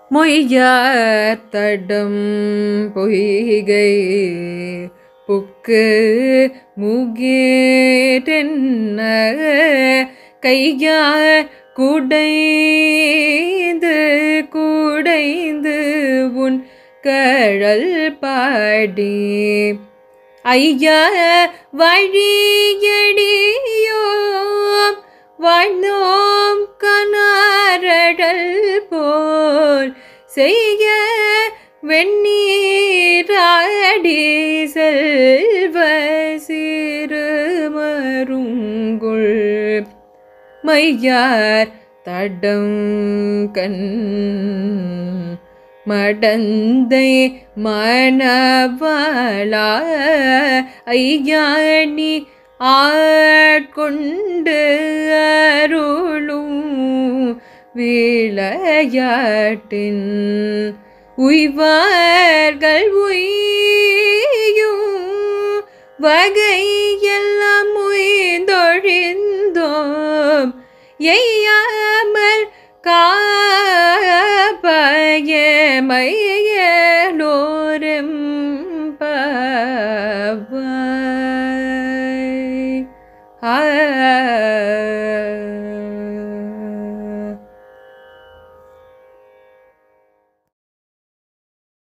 மொய்யார் தடம் பொய்கை புக்கு முகேரென்ன கையார் குடைந்து குடைந்து உன் கழல் பாடி ஐயா வழியடியோம் வாழ்ந்தோம் கனாரடல் போல் செய்ய வெண்ணீராடி செல்வ சிறுமருங்குள் மையார் தடம் கண் மடந்தை மணவாளா ஐயாணி ஆட்கொண்டு அருளும் விளையாட்டின் உய்வார்கள் உய்யும் வகை எல்லாம் உய்தொழிந்தோம் எய்யாமல் காப்பயமையலோரும் பாவாய் ஆ